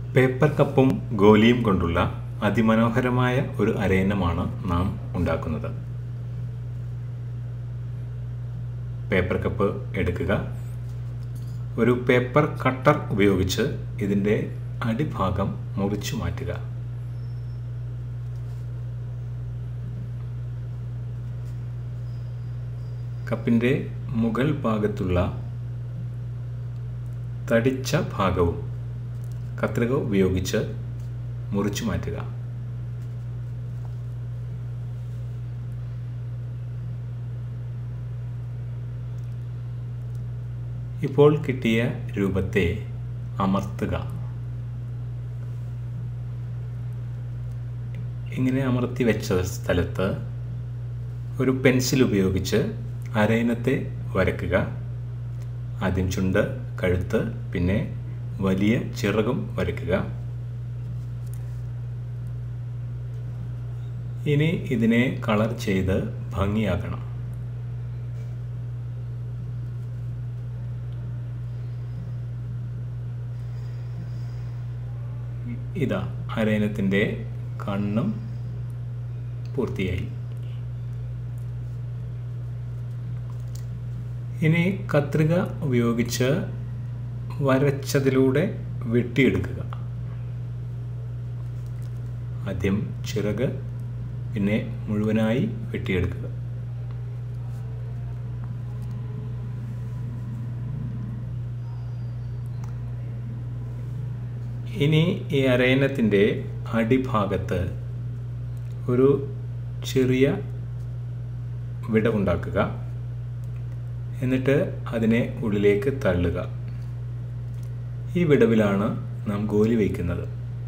paper കപ്പും ഗോലിയും കൊണ്ടുള്ള അതിമനോഹരമായ ഒരു അരയന്നമാണ് നാം ഉണ്ടാക്കുന്നത് പേപ്പർ കപ്പ് എടുക്കുക ഒരു പേപ്പർ കട്ടർ ഉപയോഗിച്ച് ഇതിൻ്റെ അടിഭാഗം മുറിച്ചു മാറ്റുക കപ്പിൻ്റെ മുകൾ ഭാഗത്തുള്ള തടിച്ച ഭാഗവും കത്രിക ഉപയോഗിച്ച് മുറിച്ചു മാറ്റുക ഇപ്പോൾ കിട്ടിയ രൂപത്തെ അമർത്തുക ഇങ്ങനെ അമർത്തി വെച്ച സ്ഥലത്ത് ഒരു പെൻസിൽ ഉപയോഗിച്ച് അരയനത്തെ വരയ്ക്കുക ആദ്യം ചുണ്ട് കഴുത്ത് പിന്നെ വലിയ ചിറകും വരയ്ക്കുക ഇനി ഇതിനെ കളർ ചെയ്ത് ഭംഗിയാക്കണം ഇതാ അരയനത്തിൻ്റെ കണ്ണും പൂർത്തിയായി ഇനി കത്രിക ഉപയോഗിച്ച് വരച്ചതിലൂടെ വെട്ടിയെടുക്കുക ആദ്യം ചിറക് പിന്നെ മുഴുവനായി വെട്ടിയെടുക്കുക ഇനി ഈ അരയനത്തിൻ്റെ അടിഭാഗത്ത് ഒരു ചെറിയ വിടവുണ്ടാക്കുക എന്നിട്ട് അതിനെ ഉള്ളിലേക്ക് തള്ളുക ഈ വിടവിലാണ് നാം ഗോലി വയ്ക്കുന്നത്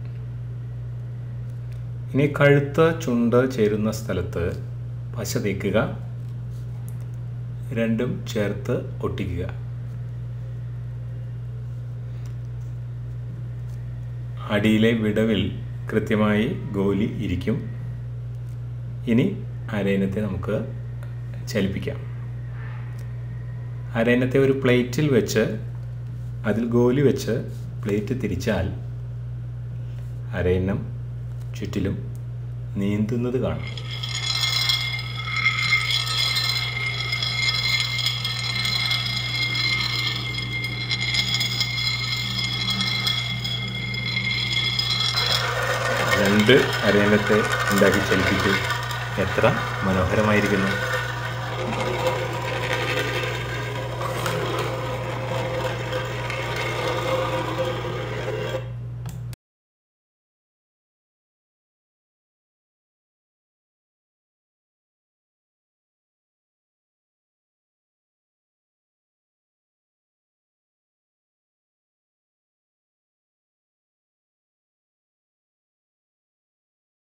ഇനി കഴുത്ത് ചുണ്ട് ചേരുന്ന സ്ഥലത്ത് പശ തേക്കുക രണ്ടും ചേർത്ത് ഒട്ടിക്കുക അടിയിലെ വിടവിൽ കൃത്യമായി ഗോലി ഇരിക്കും ഇനി അരയനത്തെ നമുക്ക് ചലിപ്പിക്കാം അരയനത്തെ ഒരു പ്ലേറ്റിൽ വെച്ച് അതിൽ ഗോലി വെച്ച് പ്ലേറ്റ് തിരിച്ചാൽ അരയന്നം ചുറ്റിലും നീന്തുന്നത് കാണാം രണ്ട് അരയന്നത്തെ ഉണ്ടാക്കി ചലിപ്പിച്ചു എത്ര മനോഹരമായിരിക്കുന്നു